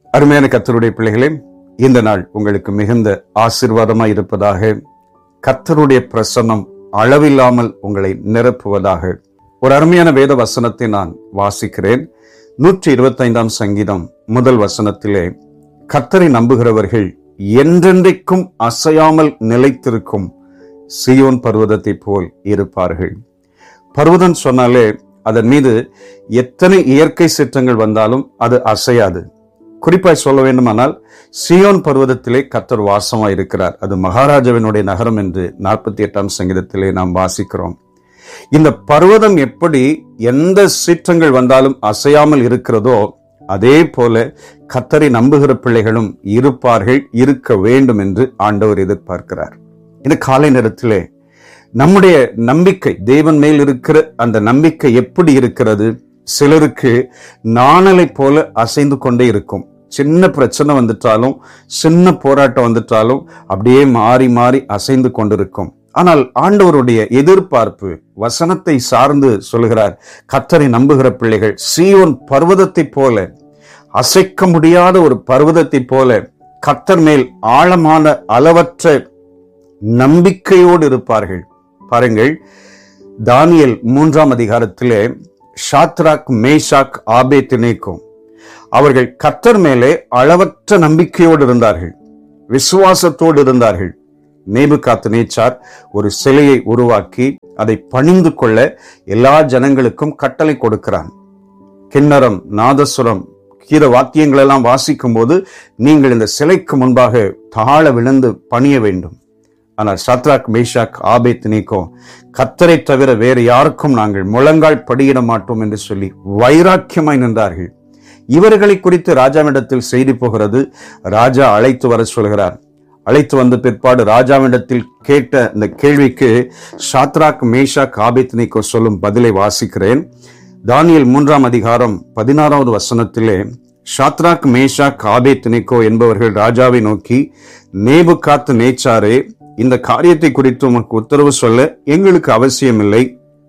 அருமையான கத்தருடைய பிள்ளைகளே இந்த நாள் உங்களுக்கு மிகுந்த ஆசீர்வாதமாய் இருப்பதாக கத்தருடைய பிரசன்னம் அளவில்லாமல் உங்களை நிரப்புவதாக ஒரு அருமையான வேத வசனத்தை நான் வாசிக்கிறேன் நூற்றி இருபத்தைந்தாம் சங்கீதம் முதல் வசனத்திலே கத்தரை நம்புகிறவர்கள் என்றென்றைக்கும் அசையாமல் நிலைத்திருக்கும் சியோன் பர்வதத்தை போல் இருப்பார்கள் பர்வதம் சொன்னாலே அதன் மீது எத்தனை இயற்கை சீற்றங்கள் வந்தாலும் அது அசையாது குறிப்பாய் சொல்ல வேண்டுமானால் சியோன் பர்வதத்திலே கத்தர் வாசமாய் இருக்கிறார் அது மகாராஜாவினுடைய நகரம் என்று நாற்பத்தி எட்டாம் சங்கீதத்திலே நாம் வாசிக்கிறோம் இந்த பர்வதம் எப்படி எந்த சீற்றங்கள் வந்தாலும் அசையாமல் இருக்கிறதோ அதே போல கத்தரை நம்புகிற பிள்ளைகளும் இருப்பார்கள் இருக்க வேண்டும் என்று ஆண்டவர் எதிர்பார்க்கிறார் இந்த காலை நேரத்திலே நம்முடைய நம்பிக்கை தேவன் மேல் இருக்கிற அந்த நம்பிக்கை எப்படி இருக்கிறது சிலருக்கு நாணலை போல அசைந்து கொண்டே இருக்கும் சின்ன பிரச்சனை வந்துட்டாலும் சின்ன போராட்டம் வந்துட்டாலும் அப்படியே மாறி மாறி அசைந்து கொண்டிருக்கும் ஆனால் ஆண்டவருடைய எதிர்பார்ப்பு வசனத்தை சார்ந்து சொல்கிறார் கத்தரை நம்புகிற பிள்ளைகள் சீயோன் பர்வதத்தை போல அசைக்க முடியாத ஒரு பர்வதத்தை போல கத்தர் மேல் ஆழமான அளவற்ற நம்பிக்கையோடு இருப்பார்கள் பாருங்கள் தானியல் மூன்றாம் அதிகாரத்திலே ஷாத்ராக் மேஷாக் ஆபே திணைக்கும் அவர்கள் கத்தர் மேலே அளவற்ற நம்பிக்கையோடு இருந்தார்கள் விசுவாசத்தோடு இருந்தார்கள் நேபுகாத்து நேச்சார் ஒரு சிலையை உருவாக்கி அதை பணிந்து கொள்ள எல்லா ஜனங்களுக்கும் கட்டளை கொடுக்கிறான் கிண்ணறம் நாதசுரம் கீத வாக்கியங்கள் எல்லாம் வாசிக்கும் போது நீங்கள் இந்த சிலைக்கு முன்பாக தாழ விழுந்து பணிய வேண்டும் ஆனால் சத்ராக் மேஷாக் ஆபேத் நீக்கோ கத்தரை தவிர வேறு யாருக்கும் நாங்கள் முழங்கால் படியிட மாட்டோம் என்று சொல்லி வைராக்கியமாய் நின்றார்கள் இவர்களை குறித்து ராஜாவிடத்தில் செய்தி போகிறது ராஜா அழைத்து வர சொல்கிறார் அழைத்து வந்த பிற்பாடு ராஜாவிடத்தில் கேட்ட இந்த கேள்விக்கு ஷாத்ராக் மேஷாக் ஆபேத் நீக்கோ சொல்லும் பதிலை வாசிக்கிறேன் தானியல் மூன்றாம் அதிகாரம் பதினாறாவது வசனத்திலே ஷாத்ராக் மேஷாக் ஆபேத் நிக்கோ என்பவர்கள் ராஜாவை நோக்கி நேபுகாத்து நேச்சாரே இந்த காரியத்தை குறித்து உமக்கு உத்தரவு சொல்ல எங்களுக்கு அவசியமில்லை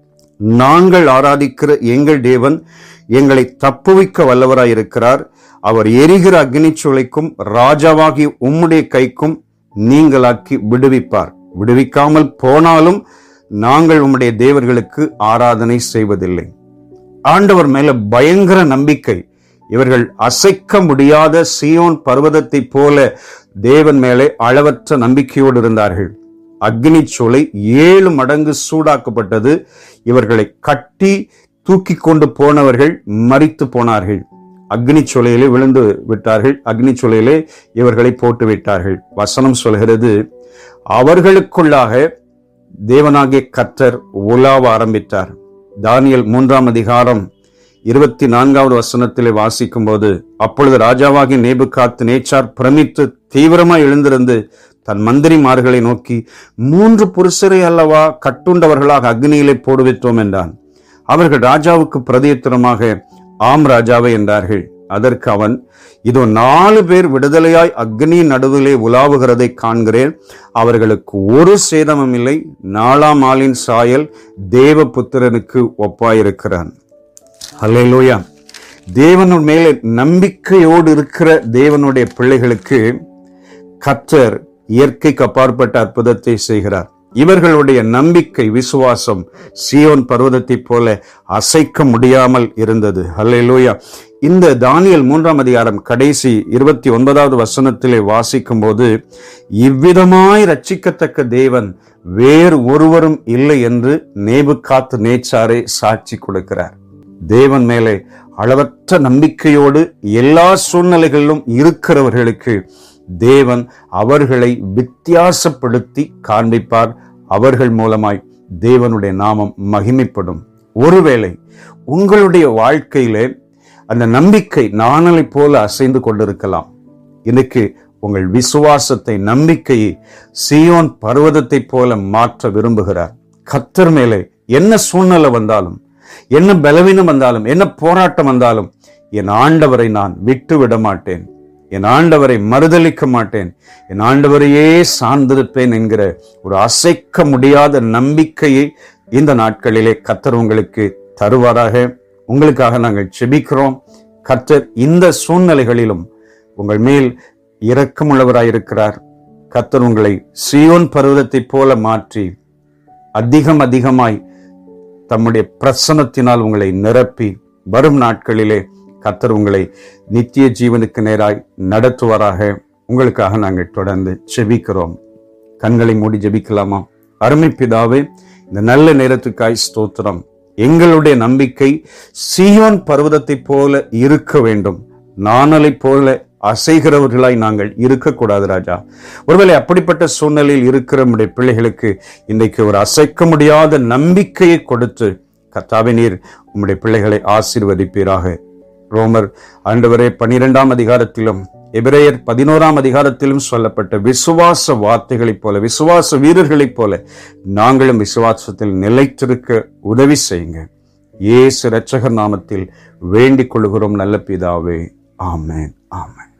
நாங்கள் ஆராதிக்கிற எங்கள் தேவன் எங்களை தப்புவிக்க வல்லவராயிருக்கிறார் அவர் எரிகிற அக்னிச் சுளைக்கும் ராஜாவாகி உம்முடைய கைக்கும் நீங்களாக்கி விடுவிப்பார் விடுவிக்காமல் போனாலும் நாங்கள் உம்முடைய தேவர்களுக்கு ஆராதனை செய்வதில்லை ஆண்டவர் மேல பயங்கர நம்பிக்கை இவர்கள் அசைக்க முடியாத சியோன் பர்வதத்தை போல தேவன் மேலே அளவற்ற நம்பிக்கையோடு இருந்தார்கள் அக்னி சூளை ஏழு மடங்கு சூடாக்கப்பட்டது இவர்களை கட்டி தூக்கி கொண்டு போனவர்கள் மறித்து போனார்கள் அக்னி சூளையிலே விழுந்து விட்டார்கள் அக்னி சூளையிலே இவர்களை போட்டு விட்டார்கள் வசனம் சொல்கிறது அவர்களுக்குள்ளாக தேவனாகிய கத்தர் உலாவ ஆரம்பித்தார் தானியல் மூன்றாம் அதிகாரம் இருபத்தி நான்காவது வசனத்திலே வாசிக்கும் போது அப்பொழுது ராஜாவாகி நேபுகாத்து நேச்சார் பிரமித்து தீவிரமாய் எழுந்திருந்து தன் மந்திரிமார்களை நோக்கி மூன்று புருஷரை அல்லவா கட்டுண்டவர்களாக அக்னியிலே போடுவித்தோம் என்றான் அவர்கள் ராஜாவுக்கு பிரதியுத்தரமாக ஆம் ராஜாவே என்றார்கள் அதற்கு அவன் இதோ நாலு பேர் விடுதலையாய் அக்னி நடுவிலே உலாவுகிறதை காண்கிறேன் அவர்களுக்கு ஒரு சேதமும் இல்லை நாலாம் ஆளின் சாயல் தேவ புத்திரனுக்கு ஒப்பாயிருக்கிறான் அல்லேலூயா தேவனுடைய மேலே நம்பிக்கையோடு இருக்கிற தேவனுடைய பிள்ளைகளுக்கு கத்தர் இயற்கைக்கு அப்பாற்பட்ட அற்புதத்தை செய்கிறார் இவர்களுடைய நம்பிக்கை விசுவாசம் சியோன் பர்வதத்தை போல அசைக்க முடியாமல் இருந்தது அல்லேலூயா இந்த தானியல் மூன்றாம் அதிகாரம் கடைசி இருபத்தி ஒன்பதாவது வசனத்திலே வாசிக்கும் போது இவ்விதமாய் ரட்சிக்கத்தக்க தேவன் வேறு ஒருவரும் இல்லை என்று நேபுகாத்து நேச்சாரை சாட்சி கொடுக்கிறார் தேவன் மேலே அளவற்ற நம்பிக்கையோடு எல்லா சூழ்நிலைகளிலும் இருக்கிறவர்களுக்கு தேவன் அவர்களை வித்தியாசப்படுத்தி காண்பிப்பார் அவர்கள் மூலமாய் தேவனுடைய நாமம் மகிமைப்படும் ஒருவேளை உங்களுடைய வாழ்க்கையிலே அந்த நம்பிக்கை நாணலை போல அசைந்து கொண்டிருக்கலாம் இன்னைக்கு உங்கள் விசுவாசத்தை நம்பிக்கையை சியோன் பர்வதத்தை போல மாற்ற விரும்புகிறார் கத்தர் மேலே என்ன சூழ்நிலை வந்தாலும் என்ன பலவீனம் வந்தாலும் என்ன போராட்டம் வந்தாலும் என் ஆண்டவரை நான் விட்டு விட மாட்டேன் என் ஆண்டவரை மறுதலிக்க மாட்டேன் என் ஆண்டவரையே சார்ந்திருப்பேன் என்கிற ஒரு அசைக்க முடியாத நம்பிக்கையை இந்த நாட்களிலே கத்தர் உங்களுக்கு தருவாராக உங்களுக்காக நாங்கள் செபிக்கிறோம் கர்த்தர் இந்த சூழ்நிலைகளிலும் உங்கள் மேல் இரக்கமுள்ளவராயிருக்கிறார் கத்தர் உங்களை சியோன் பருவத்தைப் போல மாற்றி அதிகம் அதிகமாய் தம்முடைய பிரசனத்தினால் உங்களை நிரப்பி வரும் நாட்களிலே கத்தர் உங்களை நித்திய ஜீவனுக்கு நேராய் நடத்துவாராக உங்களுக்காக நாங்கள் தொடர்ந்து செபிக்கிறோம் கண்களை மூடி ஜெபிக்கலாமா அருமை பிதாவே இந்த நல்ல நேரத்துக்காய் ஸ்தோத்திரம் எங்களுடைய நம்பிக்கை சீயோன் பர்வதத்தைப் போல இருக்க வேண்டும் நாணலை போல அசைகிறவர்களாய் நாங்கள் இருக்கக்கூடாது ராஜா ஒருவேளை அப்படிப்பட்ட சூழ்நிலையில் இருக்கிற நம்முடைய பிள்ளைகளுக்கு இன்றைக்கு ஒரு அசைக்க முடியாத நம்பிக்கையை கொடுத்து கத்தாவே நீர் உம்முடைய பிள்ளைகளை ஆசீர்வதிப்பீராக ரோமர் ஆண்டவரே பனிரெண்டாம் அதிகாரத்திலும் எபிரேயர் பதினோராம் அதிகாரத்திலும் சொல்லப்பட்ட விசுவாச வார்த்தைகளைப் போல விசுவாச வீரர்களைப் போல நாங்களும் விசுவாசத்தில் நிலைத்திருக்க உதவி செய்யுங்க இயேசு இரட்சகர் நாமத்தில் வேண்டிக் கொள்கிறோம் நல்ல பிதாவே ஆமென் ஆமென்